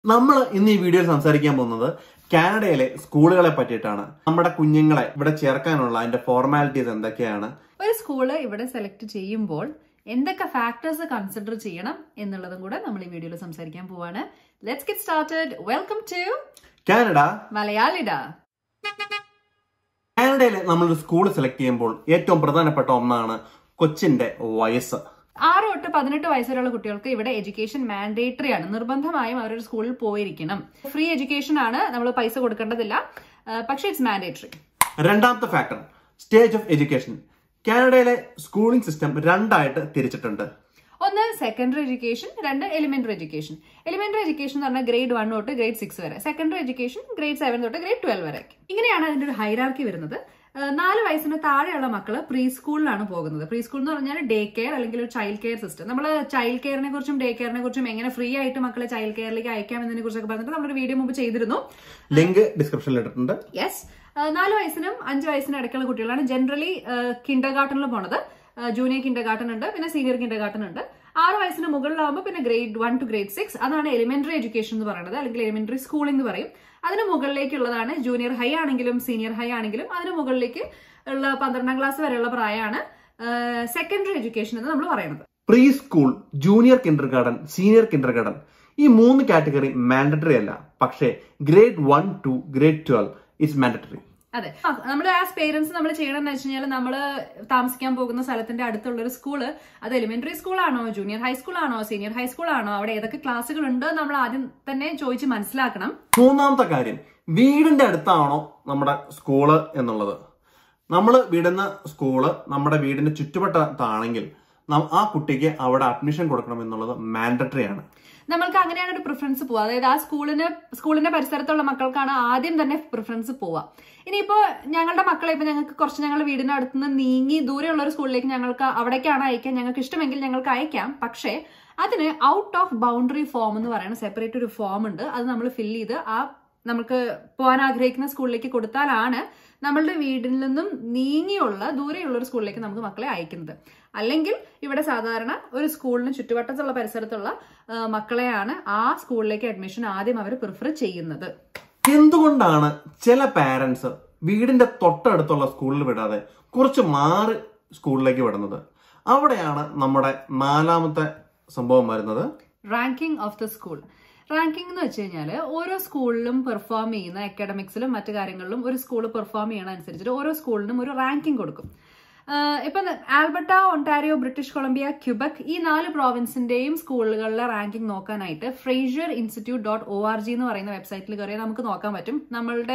നമ്മൾ ഇന്ന് ഈ വീഡിയോയിൽ സംസാരിക്കാൻ പോകുന്നത് കാനഡയിലെ സ്കൂളുകളെ പറ്റിയിട്ടാണ് നമ്മുടെ കുഞ്ഞുങ്ങളെ ഇവിടെ ചേർക്കാനുള്ള അതിന്റെ ഫോർമാലിറ്റീസ് എന്തൊക്കെയാണ് ഒരു സ്കൂള് ഇവിടെ സെലക്ട് ചെയ്യുമ്പോൾ എന്തൊക്കെ ഫാക്ടേഴ്സ് കൺസിഡർ ചെയ്യണം എന്നുള്ളതും കൂടെ നമ്മൾ ഈ വീഡിയോയിൽ സംസാരിക്കാൻ പോവാണ് let's get started welcome to Canada മലയാളിഡ കാനഡയിൽ നമ്മളൊരു സ്കൂൾ സെലക്ട് ചെയ്യുമ്പോൾ ഏറ്റവും പ്രധാനപ്പെട്ട ഒന്നാണ് കൊച്ചിന്റെ വയസ്സ് ആറ് തൊട്ട് പതിനെട്ട് വയസ്സ് വരെയുള്ള കുട്ടികൾക്ക് ഇവിടെ എഡ്യൂക്കേഷൻ മാൻഡേറ്ററി ആണ് നിർബന്ധമായും അവരൊരു സ്കൂളിൽ പോയിരിക്കണം ഫ്രീ എഡ്യൂക്കേഷൻ ആണ് നമ്മൾ പൈസ കൊടുക്കേണ്ടതില്ല ആ, പക്ഷേ ഇറ്റ്സ് മാൻഡേറ്ററി രണ്ടാമത്തെ ഫാക്ടർ സ്റ്റേജ് ഓഫ് എഡ്യൂക്കേഷൻ കാനഡയിലെ സ്കൂളിംഗ് സിസ്റ്റം രണ്ടായിട്ട് തിരിച്ചിട്ടുണ്ട് ഒന്ന് സെക്കൻഡറി എഡ്യൂക്കേഷൻ രണ്ട് എലിമെന്ററി എഡ്യൂക്കേഷൻ എലിമെന്ററി എഡ്യൂക്കേഷൻ എന്ന് പറഞ്ഞാൽ ഗ്രേഡ് വൺ തൊട്ട് ഗ്രേഡ് സിക്സ് വരെ സെക്കൻഡറി എഡ്യൂക്കേഷൻ ഗ്രേഡ് സെവൻ തൊട്ട് ഗ്രേഡ് ട്വൽവ് വരെ ഇങ്ങനെയാണ് അതിന്റെ ഒരു ഹൈറാർക്കി വരുന്നത് ഏഹ് നാല് വയസ്സിന് താഴെയുള്ള മക്കള് പ്രീ സ്കൂളിലാണ് പോകുന്നത് പ്രീ സ്കൂൾ എന്ന് പറഞ്ഞാൽ ഡേ കെയർ അല്ലെങ്കിൽ ഒരു ചൈൽഡ് കെയർ സിസ്റ്റം നമ്മൾ ചൈൽഡ് കെയറിനെ കുറിച്ചും ഡേ കെയറിനെ കുറിച്ചും എങ്ങനെ ഫ്രീ ആയിട്ട് മക്കളെ ചൈൽഡ് കെയറിലേക്ക് അയക്കാം എന്നതിനെ കുറിച്ചൊക്കെ പറഞ്ഞിട്ട് നമ്മളൊരു വീഡിയോ മുമ്പ് ചെയ്തിരുന്നു ലിങ്ക് ഡിസ്ക്രിപ്ഷനിൽ ഇട്ടിട്ടുണ്ട് യെസ് നാല് വയസ്സിനും അഞ്ച് വയസ്സിനും ഇടയ്ക്കുള്ള കുട്ടികളാണ് ജനറലി കിൻഡർ ഗാർട്ടനിൽ പോണത് ജൂനിയർ കിൻഡർ ഗാർട്ടൻ ഉണ്ട് പിന്നെ സീനിയർ കിൻഡർ ഗാർട്ടൻ ഉണ്ട് ആറ് വയസ്സിന് മുകളിലാവുമ്പോൾ പിന്നെ grade one to grade six അതാണ് എലിമെന്ററി എഡ്യൂക്കേഷൻ എന്ന് പറയുന്നത് അല്ലെങ്കിൽ എലിമെന്ററി സ്കൂളിംഗ് എന്ന് പറയും അതിന് മുകളിലേക്കുള്ളതാണ് ജൂനിയർ ഹൈ ആണെങ്കിലും സീനിയർ ഹൈ ആണെങ്കിലും അതിന് മുകളിലേക്ക് ഉള്ള പന്ത്രണ്ടാം ക്ലാസ് വരെയുള്ള പ്രായമാണ് സെക്കൻഡറി എഡ്യൂക്കേഷൻ എന്ന് നമ്മൾ പറയുന്നത് preschool junior kindergarten senior kindergarten ഈ മൂന്ന് കാറ്റഗറി മാൻഡറ്ററി അല്ല പക്ഷേ grade one to grade twelve it's mandatory അതെ നമ്മൾ ആസ് പേരൻസ് നമ്മൾ ചെയ്യണമെന്ന് വെച്ച് കഴിഞ്ഞാൽ നമ്മൾ താമസിക്കാൻ പോകുന്ന സ്ഥലത്തിന്റെ അടുത്തുള്ള ഒരു സ്കൂള് അത് എലിമെന്ററി സ്കൂളാണോ ജൂനിയർ ഹൈസ്കൂളാണോ സീനിയർ ഹൈസ്കൂളാണോ അവിടെ ഏതൊക്കെ ക്ലാസ്സുകൾ ഉണ്ട് നമ്മൾ ആദ്യം തന്നെ ചോദിച്ച് മനസ്സിലാക്കണം മൂന്നാമത്തെ കാര്യം വീടിന്റെ അടുത്താണോ നമ്മുടെ സ്കൂള് എന്നുള്ളത് നമ്മൾ വിടുന്ന സ്കൂള് നമ്മുടെ വീടിന്റെ ചുറ്റുവട്ടത്താണെങ്കിൽ നം- ആ കുട്ടിക്ക് അവിടെ അഡ്മിഷൻ കൊടുക്കണം എന്നുള്ളത് മാൻഡറ്ററി ആണ് നമ്മൾക്ക് അങ്ങനെയാണ് ഒരു പ്രിഫറൻസ് പോവുക അതായത് ആ സ്കൂളിന് സ്കൂളിന്റെ പരിസരത്തുള്ള മക്കൾക്കാണ് ആദ്യം തന്നെ പ്രിഫറൻസ് പോവുക ഇനിയിപ്പോ ഞങ്ങളുടെ മക്കളെ ഇപ്പൊ ഞങ്ങൾക്ക് കുറച്ച് ഞങ്ങളുടെ വീടിന്റെ അടുത്ത് നിന്ന് നീങ്ങി ദൂരെയുള്ള ഒരു സ്കൂളിലേക്ക് ഞങ്ങൾക്ക് അവിടേക്കാണ് അയക്കാൻ ഞങ്ങൾക്ക് ഇഷ്ടമെങ്കിൽ ഞങ്ങൾക്ക് അയക്കാം പക്ഷേ അതിന് ഔട്ട് ഓഫ് ബൗണ്ടറി ഫോം എന്ന് പറയുന്ന സെപ്പറേറ്റ് ഒരു ഫോം ഉണ്ട് അത് നമ്മൾ ഫില്ല് ചെയ്ത് ആ നമുക്ക് പോകാൻ ആഗ്രഹിക്കുന്ന സ്കൂളിലേക്ക് കൊടുത്താലാണ് നമ്മളുടെ വീടിൽ നിന്നും നീങ്ങിയുള്ള ദൂരെയുള്ള ഒരു സ്കൂളിലേക്ക് നമുക്ക് മക്കളെ അയക്കുന്നത് അല്ലെങ്കിൽ ഇവിടെ സാധാരണ ഒരു സ്കൂളിന് ചുറ്റുവട്ടത്തുള്ള പരിസരത്തുള്ള ആ, മക്കളെയാണ് ആ സ്കൂളിലേക്ക് അഡ്മിഷൻ ആദ്യം അവർ പ്രിഫർ ചെയ്യുന്നത് എന്തുകൊണ്ടാണ് ചില പാരന്റ്സ് വീടിന്റെ തൊട്ടടുത്തുള്ള സ്കൂളിൽ വിടാതെ കുറച്ച് മാറി സ്കൂളിലേക്ക് വിടുന്നത് അവിടെയാണ് നമ്മുടെ നാലാമത്തെ സംഭവം വരുന്നത് ranking of the school ranking എന്ന് വെച്ച് കഴിഞ്ഞാൽ ഓരോ സ്കൂളിലും പെർഫോം ചെയ്യുന്ന അക്കാഡമിക്സിലും മറ്റു കാര്യങ്ങളിലും ഒരു സ്കൂൾ പെർഫോം ചെയ്യണ അനുസരിച്ചിട്ട് ഓരോ സ്കൂളിനും ഒരു റാങ്കിങ് കൊടുക്കും ആഹ് ഇപ്പം Alberta Ontario British Columbia Quebec ഈ നാല് പ്രോവിൻസിന്റെയും സ്കൂളുകളിലെ റാങ്കിങ് നോക്കാനായിട്ട് Fraser Institute dot O R G എന്ന് പറയുന്ന വെബ്സൈറ്റിൽ കയറിയാൽ നമുക്ക് നോക്കാൻ പറ്റും നമ്മളുടെ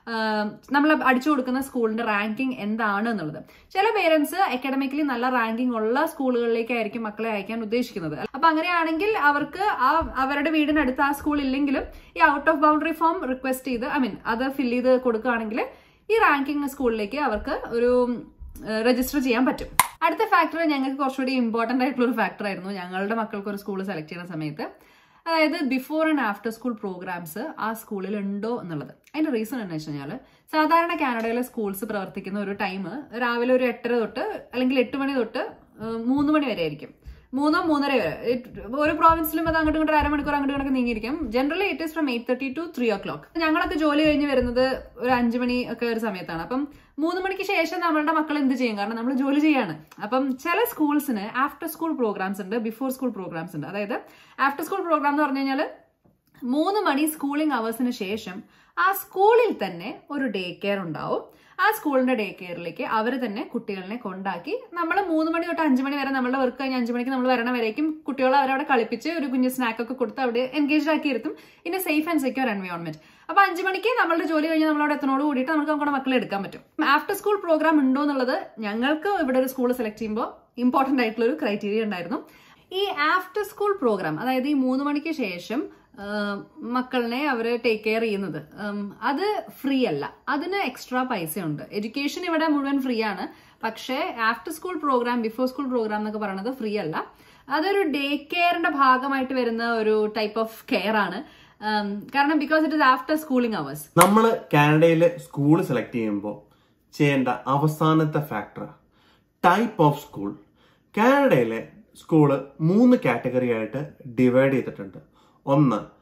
നമ്മൾ അടിച്ചു കൊടുക്കുന്ന സ്കൂളിന്റെ റാങ്കിങ് എന്താണ് എന്നുള്ളത് ചില പേരൻസ് അക്കാഡമിക്കലി നല്ല റാങ്കിങ് ഉള്ള സ്കൂളുകളിലേക്കായിരിക്കും മക്കളെ അയക്കാൻ ഉദ്ദേശിക്കുന്നത് അപ്പൊ അങ്ങനെയാണെങ്കിൽ അവർക്ക് ആ അവരുടെ വീടിനടുത്ത് ആ സ്കൂൾ ഇല്ലെങ്കിലും ഈ out of boundary form request ചെയ്ത് ഐ മീൻ അത് ഫില്ല് ചെയ്ത് കൊടുക്കുകയാണെങ്കിൽ ഈ റാങ്കിങ് സ്കൂളിലേക്ക് അവർക്ക് ഒരു രജിസ്റ്റർ ചെയ്യാൻ പറ്റും അടുത്ത ഫാക്ടർ ഞങ്ങൾക്ക് കുറച്ചുകൂടി ഇമ്പോർട്ടന്റ് ആയിട്ടുള്ള ഒരു ഫാക്ടർ ആയിരുന്നു ഞങ്ങളുടെ മക്കൾക്ക് ഒരു സ്കൂൾ സെലക്ട് ചെയ്യുന്ന സമയത്ത് അതായത് before and after school programs ആ സ്കൂളിൽ ഉണ്ടോ എന്നുള്ളത് അതിന്റെ റീസൺ എന്ന് വെച്ച് കഴിഞ്ഞാൽ സാധാരണ കാനഡയിലെ സ്കൂൾസ് പ്രവർത്തിക്കുന്ന ഒരു ടൈം രാവിലെ ഒരു എട്ടര തൊട്ട് അല്ലെങ്കിൽ എട്ട് മണി തൊട്ട് ഏഹ്, മൂന്ന് മണി വരെ ആയിരിക്കും മൂന്നോ മൂന്നര വരെ It- ഓരോ പ്രോവിൻസിലും അത് അങ്ങോട്ട് ഇങ്ങോട്ട് അരമണിക്കൂർ അങ്ങോട്ട് ഇങ്ങോട്ട് നീങ്ങിയിരിക്കും generally it is from eight thirty to three o'clock ഞങ്ങളൊക്കെ ജോലി കഴിഞ്ഞ് വരുന്നത് ഒരു അഞ്ച് മണി ഒക്കെ ഒരു സമയത്താണ് അപ്പം മൂന്ന് മണിക്ക് ശേഷം നമ്മളുടെ മക്കൾ എന്ത് ചെയ്യും കാരണം നമ്മൾ ജോലി ചെയ്യാണ് അപ്പം ചില സ്കൂൾസിന് ആഫ്റ്റർ സ്കൂൾ പ്രോഗ്രാംസ് ഉണ്ട് ബിഫോർ സ്കൂൾ പ്രോഗ്രാംസ് ഉണ്ട് അതായത് ആഫ്റ്റർ സ്കൂൾ പ്രോഗ്രാം എന്ന് പറഞ്ഞു കഴിഞ്ഞാൽ മൂന്ന് മണി സ്കൂളിംഗ് അവേഴ്സിന് ശേഷം ആ സ്കൂളിൽ തന്നെ ഒരു ഡേ കെയർ ഉണ്ടാവും ആ സ്കൂളിന്റെ ഡേ കെയറിലേക്ക് അവർ തന്നെ കുട്ടികളെ കൊണ്ടാക്കി നമ്മൾ മൂന്ന് മണി തൊട്ട് അഞ്ച് മണി വരെ നമ്മളുടെ വർക്ക് കഴിഞ്ഞ് അഞ്ച് മണിക്ക് നമ്മൾ വരണ വരേക്കും കുട്ടികളെ അവരവിടെ കളിപ്പിച്ച് ഒരു കുഞ്ഞ് സ്നാക്ക് ഒക്കെ കൊടുത്ത് അവിടെ എൻഗേജ്ഡ് ആക്കി ഇരുത്തും in a safe and secure environment അപ്പൊ അഞ്ച് മണിക്ക് നമ്മളുടെ ജോലി കഴിഞ്ഞ് നമ്മളവിടെ എത്തനോട് കൂടിയിട്ട് നമുക്ക് നമ്മുടെ മക്കളെ എടുക്കാൻ പറ്റും ആഫ്റ്റർ സ്കൂൾ പ്രോഗ്രാം ഉണ്ടോ എന്നുള്ളത് ഞങ്ങൾക്ക് ഇവിടെ ഒരു സ്കൂൾ സെലക്ട് ചെയ്യുമ്പോൾ ഇമ്പോർട്ടന്റ് ആയിട്ടുള്ള ഒരു ക്രൈറ്റീരിയ ഉണ്ടായിരുന്നു ഈ ആഫ്റ്റർ സ്കൂൾ പ്രോഗ്രാം അതായത് ഈ മൂന്ന് മണിക്ക് ശേഷം ആ, മക്കളെ അവർ ടേക്ക് കെയർ ചെയ്യുന്നത് ഉം, അത് ഫ്രീ അല്ല അതിന് എക്സ്ട്രാ പൈസയുണ്ട് എഡ്യൂക്കേഷൻ ഇവിടെ മുഴുവൻ ഫ്രീ ആണ് പക്ഷേ after school program before school program എന്നൊക്കെ പറയുന്നത് ഫ്രീ അല്ല അതൊരു ഡേ കെയറിന്റെ ഭാഗമായിട്ട് വരുന്ന ഒരു ടൈപ്പ് ഓഫ് കെയർ ആണ് ഉം, കാരണം because it is after schooling hours നമ്മൾ കാനഡയിലെ സ്കൂൾ സെലക്ട് ചെയ്യുമ്പോൾ ചെയ്യേണ്ട അവസാനത്തെ ഫാക്ടർ ടൈപ്പ് ഓഫ് സ്കൂൾ കാനഡയിലെ സ്കൂള് മൂന്ന് കാറ്റഗറി ആയിട്ട് ഡിവൈഡ് ചെയ്തിട്ടുണ്ട് ഒന്ന്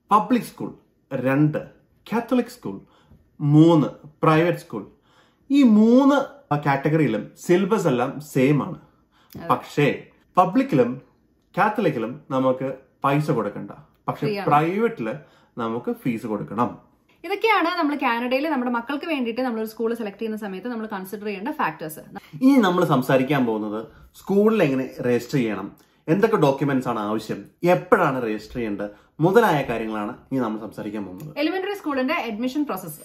പബ്ലിക് സ്കൂൾ രണ്ട് കാത്തലിക് സ്കൂൾ മൂന്ന് പ്രൈവറ്റ് സ്കൂൾ ഈ മൂന്ന് കാറ്റഗറിയിലും സിലബസ് എല്ലാം സെയിം ആണ് പക്ഷേ പബ്ലിക്കിലും കാത്തലിക്കിലും നമുക്ക് പൈസ കൊടുക്കണ്ട പക്ഷെ പ്രൈവറ്റില് നമുക്ക് ഫീസ് കൊടുക്കണം ഇതൊക്കെയാണ് നമ്മൾ കാനഡയിൽ നമ്മുടെ മക്കൾക്ക് വേണ്ടിയിട്ട് നമ്മളൊരു സ്കൂൾ സെലക്ട് ചെയ്യുന്ന സമയത്ത് നമ്മൾ കൺസിഡർ ചെയ്യേണ്ട ഫാക്ടേഴ്സ് ഇനി നമ്മൾ സംസാരിക്കാൻ പോകുന്നത് സ്കൂളിൽ എങ്ങനെ രജിസ്റ്റർ ചെയ്യണം എന്തൊക്കെ ഡോക്യുമെന്റ്സ് ആണ് ആവശ്യം എപ്പോഴാണ് രജിസ്റ്റർ ചെയ്യേണ്ടത് മുതലായ കാര്യങ്ങളാണ് ഇനി നമ്മൾ സംസാരിക്കാൻ പോകുന്നത് എലിമെന്ററി സ്കൂളിന്റെ അഡ്മിഷൻ പ്രോസസ്സ്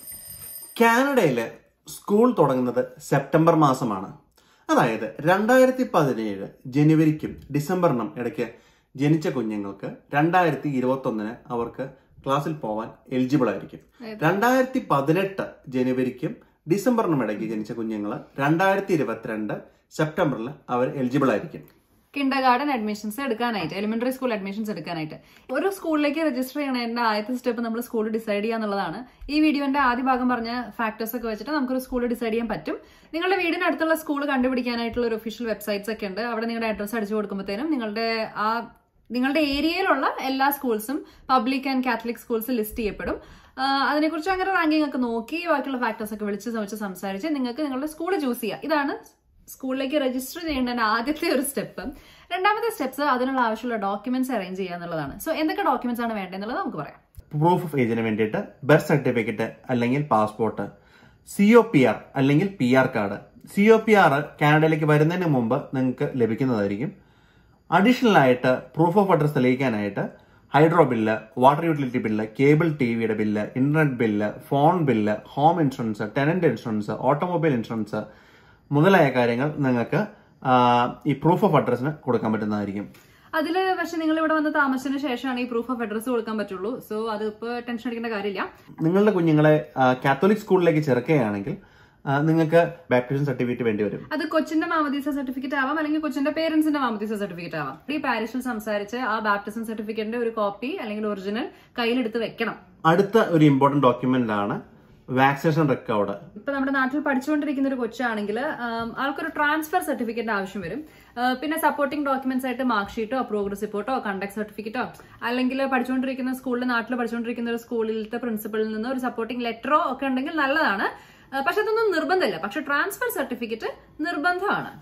കാനഡയില് സ്കൂൾ തുടങ്ങുന്നത് സെപ്റ്റംബർ മാസമാണ് അതായത് രണ്ടായിരത്തി പതിനേഴ് ജനുവരിക്കും ഡിസംബറിനും ഇടയ്ക്ക് ജനിച്ച കുഞ്ഞുങ്ങൾക്ക് രണ്ടായിരത്തി ഇരുപത്തി ഒന്നിന് അവർക്ക് ക്ലാസ്സിൽ പോവാൻ എലിജിബിൾ ആയിരിക്കും രണ്ടായിരത്തി പതിനെട്ട് ജനുവരിക്കും ഡിസംബറിനും ഇടയ്ക്ക് ജനിച്ച കുഞ്ഞുങ്ങൾ രണ്ടായിരത്തി ഇരുപത്തിരണ്ട് സെപ്റ്റംബറിൽ അവർ എലിജിബിൾ ആയിരിക്കും കിൻഡർ ഗാർഡൻ അഡ്മിഷൻസ് എടുക്കാനായിട്ട് എലിമെന്ററി സ്കൂൾ അഡ്മിഷൻസ് എടുക്കാനായിട്ട് ഒരു സ്കൂളിലേക്ക് രജിസ്റ്റർ ചെയ്യണതിന്റെ ആദ്യത്തെ സ്റ്റെപ്പ് നമ്മൾ സ്കൂൾ ഡിസൈഡ് ചെയ്യുക എന്നുള്ളതാണ് ഈ വീഡിയോന്റെ ആദ്യ ഭാഗം പറഞ്ഞ ഫാക്ടേഴ്സ് ഒക്കെ വെച്ചിട്ട് നമുക്കൊരു സ്കൂൾ ഡിസൈഡ് ചെയ്യാൻ പറ്റും നിങ്ങളുടെ വീടിനടുത്തുള്ള സ്കൂൾ കണ്ടുപിടിക്കാനായിട്ടുള്ള ഒരു ഒഫീഷ്യൽ വെബ്സൈറ്റ്സ് ഒക്കെ ഉണ്ട് അവിടെ നിങ്ങളുടെ അഡ്രസ്സ് അടിച്ചു കൊടുക്കുമ്പോഴത്തേനും നിങ്ങളുടെ ആ നിങ്ങളുടെ ഏരിയയിലുള്ള എല്ലാ സ്കൂൾസും public and Catholic schools list ചെയ്യപ്പെടും ആ, അതിനെക്കുറിച്ച് അങ്ങനെ റാങ്കിങ് ഒക്കെ നോക്കി ബാക്കിയുള്ള ഫാക്ടേഴ്സ് ഒക്കെ വിളിച്ച് വെച്ച് സംസാരിച്ച് നിങ്ങൾക്ക് നിങ്ങളുടെ സ്കൂൾ ചൂസ് ചെയ്യാം ഇതാണ് സ്കൂളിലേക്ക് രജിസ്റ്റർ ചെയ്യേണ്ടതിന്റെ ആദ്യത്തെ ഒരു സ്റ്റെപ്പ് രണ്ടാമത്തെ സ്റ്റെപ്സ് അതിനുള്ള ആവശ്യമുള്ള ഡോക്യുമെന്റ്സ് അറേഞ്ച് ചെയ്യുക എന്നുള്ളതാണ് സോ എന്തൊക്കെ ഡോക്യുമെന്റ്സ് ആണ് വേണ്ടതെന്നുള്ളത് നമുക്ക് പറയാം പ്രൂഫ് ഓഫ് ഏജിന് വേണ്ടിയിട്ട് ബർത്ത് സർട്ടിഫിക്കറ്റ് അല്ലെങ്കിൽ passport C O P R അല്ലെങ്കിൽ P R card C O P R കാനഡയിലേക്ക് വരുന്നതിന് മുമ്പ് നിങ്ങൾക്ക് ലഭിക്കുന്നതായിരിക്കും അഡീഷണൽ ആയിട്ട് പ്രൂഫ് ഓഫ് അഡ്രസ് തെളിയിക്കാനായിട്ട് hydro bill water utility bill cable T വിയുടെ bill internet bill phone bill home insurance tenant insurance automobile insurance മുതലായ കാര്യങ്ങൾ നിങ്ങൾക്ക് ആ, ഈ പ്രൂഫ് ഓഫ് അഡ്രസ്സിന് കൊടുക്കാൻ പറ്റുന്നതായിരിക്കും അതിൽ പക്ഷെ നിങ്ങൾ ഇവിടെ വന്ന് താമസിച്ചതിന് ശേഷമാണ് ഈ പ്രൂഫ് ഓഫ് അഡ്രസ് കൊടുക്കാൻ പറ്റുള്ളൂ സോ അത് ഇപ്പോൾ ടെൻഷൻ അടിക്കേണ്ട കാര്യമില്ല നിങ്ങളുടെ കുഞ്ഞുങ്ങളെ ആ, കാത്തോലിക് സ്കൂളിലേക്ക് ചേർക്കുകയാണെങ്കിൽ ആ, നിങ്ങൾക്ക് ബാപ്റ്റിസം സർട്ടിഫിക്കറ്റ് വേണ്ടി വരും അത് കൊച്ചിന്റെ മാമദീസ സർട്ടിഫിക്കറ്റ് ആവാം അല്ലെങ്കിൽ കൊച്ചിന്റെ പേരൻസിന്റെ മാമദീസ സർട്ടിഫിക്കറ്റ് ആവാം ഈ പാരിഷിൽ സംസാരിച്ച് ആ ബാപ്റ്റിസം സർട്ടിഫിക്കറ്റിന്റെ ഒരു കോപ്പി അല്ലെങ്കിൽ ഒറിജിനൽ കയ്യിലെടുത്ത് വെക്കണം അടുത്ത ഒരു ഇമ്പോർട്ടന്റ് ഡോക്യുമെന്റ് ആണ് വാക്സിനേഷൻ റെക്കോർഡ് ഇപ്പൊ നമ്മുടെ നാട്ടിൽ പഠിച്ചുകൊണ്ടിരിക്കുന്ന ഒരു കൊച്ചാണെങ്കിൽ ആൾക്കൊരു ട്രാൻസ്ഫർ സർട്ടിഫിക്കറ്റ് ആവശ്യം വരും ആ, പിന്നെ സപ്പോർട്ടിംഗ് ഡോക്യുമെന്റ്സ് ആയിട്ട് മാർക്ക് ഷീറ്റോ പ്രോഗ്രസ് റിപ്പോർട്ടോ കണ്ടക്ട് സർട്ടിഫിക്കറ്റോ അല്ലെങ്കിൽ പഠിച്ചുകൊണ്ടിരിക്കുന്ന സ്കൂളിൽ നാട്ടിൽ പഠിച്ചുകൊണ്ടിരിക്കുന്ന ഒരു സ്കൂളിലത്തെ പ്രിൻസിപ്പളിൽ നിന്ന് ഒരു സപ്പോർട്ടിംഗ് ലെറ്ററോ ഒക്കെ ഉണ്ടെങ്കിൽ നല്ലതാണ് ആ, പക്ഷെ അതൊന്നും നിർബന്ധമില്ല പക്ഷെ ട്രാൻസ്ഫർ സർട്ടിഫിക്കറ്റ് നിർബന്ധമാണ്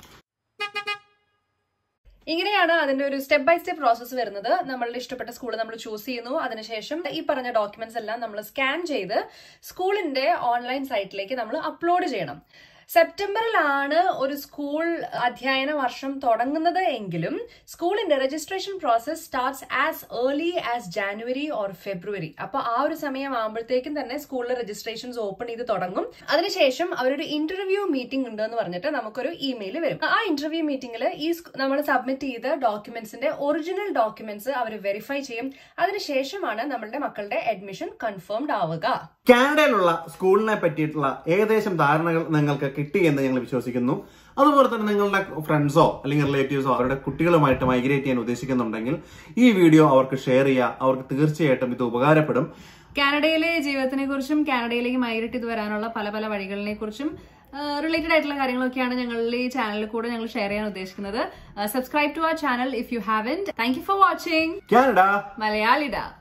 ഇങ്ങനെയാണ് അതിന്റെ ഒരു സ്റ്റെപ്പ് ബൈ സ്റ്റെപ്പ് പ്രോസസ്സ് വരുന്നത് നമ്മളുടെ ഇഷ്ടപ്പെട്ട സ്കൂൾ നമ്മൾ ചൂസ് ചെയ്യുന്നു അതിനുശേഷം ഈ പറഞ്ഞ ഡോക്യുമെന്റ്സ് എല്ലാം നമ്മൾ സ്കാൻ ചെയ്ത് സ്കൂളിന്റെ ഓൺലൈൻ സൈറ്റിലേക്ക് നമ്മൾ അപ്ലോഡ് ചെയ്യണം സെപ്റ്റംബറിലാണ് ഒരു സ്കൂൾ അധ്യയന വർഷം തുടങ്ങുന്നത് എങ്കിലും സ്കൂളിന്റെ registration process starts as early as January or February അപ്പൊ ആ ഒരു സമയം ആകുമ്പോഴത്തേക്കും തന്നെ സ്കൂളിലെ രജിസ്ട്രേഷൻസ് ഓപ്പൺ ചെയ്ത് തുടങ്ങും അതിനുശേഷം അവരൊരു ഇന്റർവ്യൂ മീറ്റിംഗ് ഉണ്ട് എന്ന് പറഞ്ഞിട്ട് നമുക്കൊരു ഇമെയിൽ വരും ആ ഇന്റർവ്യൂ മീറ്റിംഗിൽ ഈ നമ്മൾ സബ്മിറ്റ് ചെയ്ത ഡോക്യുമെന്റ്സിന്റെ ഒറിജിനൽ ഡോക്യുമെന്റ്സ് അവർ വെരിഫൈ ചെയ്യും അതിനുശേഷമാണ് നമ്മളുടെ മക്കളുടെ അഡ്മിഷൻ കൺഫേംഡ് ആവുക കാനഡയിലുള്ള സ്കൂളിനെ പറ്റിയിട്ടുള്ള ഏകദേശം ധാരണകൾ നിങ്ങൾക്ക് കിട്ടി എന്ന് ഞങ്ങൾ വിശ്വസിക്കുന്നു അതുപോലെ തന്നെ നിങ്ങളുടെ ഫ്രണ്ട്സോ അല്ലെങ്കിൽ റിലേറ്റീവ്സോ അവരുടെ കുട്ടികളുമായിട്ട് മൈഗ്രേറ്റ് ചെയ്യാൻ ഉദ്ദേശിക്കുന്നുണ്ടെങ്കിൽ ഈ വീഡിയോ അവർക്ക് ഷെയർ ചെയ്യുക അവർക്ക് തീർച്ചയായിട്ടും ഇത് ഉപകാരപ്പെടും കാനഡയിലെ ജീവിതത്തിനെ കുറിച്ചും കാനഡയിലേക്ക് മൈഗ്രേറ്റ് ചെയ്ത് വരാനുള്ള പല പല വഴികളിനെ കുറിച്ചും റിലേറ്റഡ് ആയിട്ടുള്ള കാര്യങ്ങളൊക്കെയാണ് ഞങ്ങളുടെ ഈ ചാനലിൽ കൂടെ ഞങ്ങൾ ഷെയർ ചെയ്യാൻ ഉദ്ദേശിക്കുന്നത് subscribe to our channel if you have thank you for watching Canada മലയാളിഡ